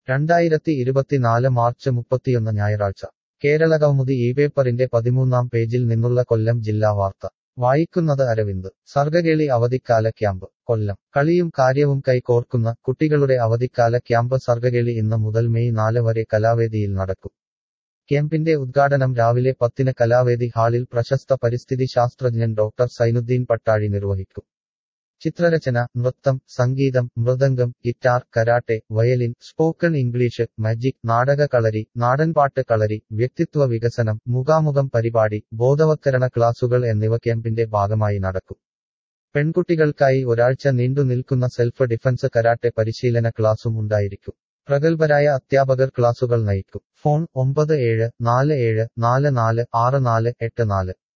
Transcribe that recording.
രണ്ടായിരത്തി ഇരുപത്തിനാല് മാർച്ച് മുപ്പത്തിയൊന്ന് ഞായറാഴ്ച കേരള കൗമുദി ഈ പേപ്പറിന്റെ പതിമൂന്നാം പേജിൽ നിന്നുള്ള കൊല്ലം ജില്ലാ വാർത്ത വായിക്കുന്നത് അരവിന്ദ് സർഗകേളി അവധിക്കാല ക്യാമ്പ് കൊല്ലം കളിയും കാര്യവും കൈകോർക്കുന്ന കുട്ടികളുടെ അവധിക്കാല ക്യാമ്പ് സർഗകേളി ഇന്ന് മുതൽ മെയ് നാല് വരെ കലാവേദിയിൽ നടക്കും ക്യാമ്പിന്റെ ഉദ്ഘാടനം രാവിലെ പത്തിന് കലാവേദി ഹാളിൽ പ്രശസ്ത പരിസ്ഥിതി ശാസ്ത്രജ്ഞൻ ഡോക്ടർ സൈനുദ്ദീൻ പട്ടാഴി നിർവഹിക്കും ചിത്രരചന നൃത്തം സംഗീതം മൃദംഗം guitar karate violin spoken English magic നാടക കളരി നാടൻപാട്ട് കളരി വ്യക്തിത്വ വികസനം മുഖാമുഖം പരിപാടി ബോധവത്കരണ ക്ലാസുകൾ എന്നിവ ക്യാമ്പിന്റെ ഭാഗമായി നടക്കും പെൺകുട്ടികൾക്കായി ഒരാഴ്ച നീണ്ടു നിൽക്കുന്ന സെൽഫ് ഡിഫൻസ് കരാട്ടെ പരിശീലന ക്ലാസും ഉണ്ടായിരിക്കും പ്രഗത്ഭരായ അധ്യാപകർ ക്ലാസുകൾ നയിക്കും ഫോൺ ഒമ്പത് ഏഴ് നാല് ഏഴ് നാല് നാല് ആറ് നാല് എട്ട് നാല്